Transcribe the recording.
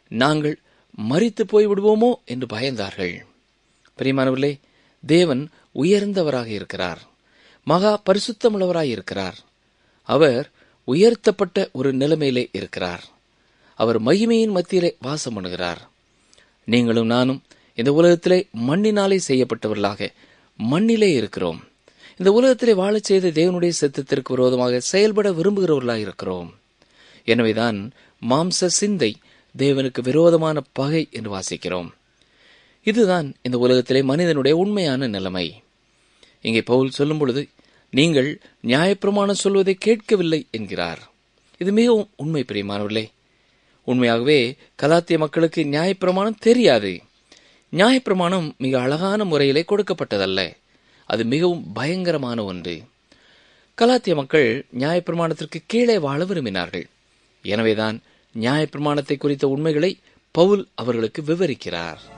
நாங்கள் மறித்து போய் விடுவோமோ என்று பயந்தார்கள் பிரியமானவர்களே தேவன் உயர்ந்தவராக இருக்கிறார் மகா பரிசுத்தமுள்ளவராய் இருக்கிறார் அவர் உயர்த்தப்பட்ட ஒரு நிலைமையிலே இருக்கிறார் அவர் மகிமையின் மத்தியிலே வாசம் பண்ணுகிறார் நீங்களும் நானும் இந்த உலகத்திலே மண்ணினாலே செய்யப்பட்டவர்களாக மண்ணிலே இருக்கிறோம் இந்த உலகத்திலே வாழச் செய்த தேவனுடைய சித்தத்திற்கு விரோதமாக செயல்பட விரும்புகிறவர்களாக இருக்கிறோம் எனவேதான் மாம்ச சிந்தை தேவனுக்கு விரோதமான பகை என்று வாசிக்கிறோம் இதுதான் இந்த உலகத்திலே மனிதனுடைய உண்மையான நிலைமை இங்கே பவுல் சொல்லும் பொழுது நீங்கள் நியாயப்பிரமாணம் சொல்வதை கேட்கவில்லை என்கிறார் இது மிகவும் உண்மை பிரியமானவர்களே உண்மையாகவே கலாத்திய மக்களுக்கு நியாயப்பிரமாணம் தெரியாது நியாயப்பிரமாணம் மிக அழகான முறையிலே கொடுக்கப்பட்டதல்ல அது மிகவும் பயங்கரமான ஒன்று கலாத்திய மக்கள் நியாயப்பிரமாணத்திற்கு கீழே வாழ விரும்பினார்கள் எனவேதான் நியாயப்பிரமாணத்தை குறித்த உண்மைகளை பவுல் அவர்களுக்கு விவரிக்கிறார்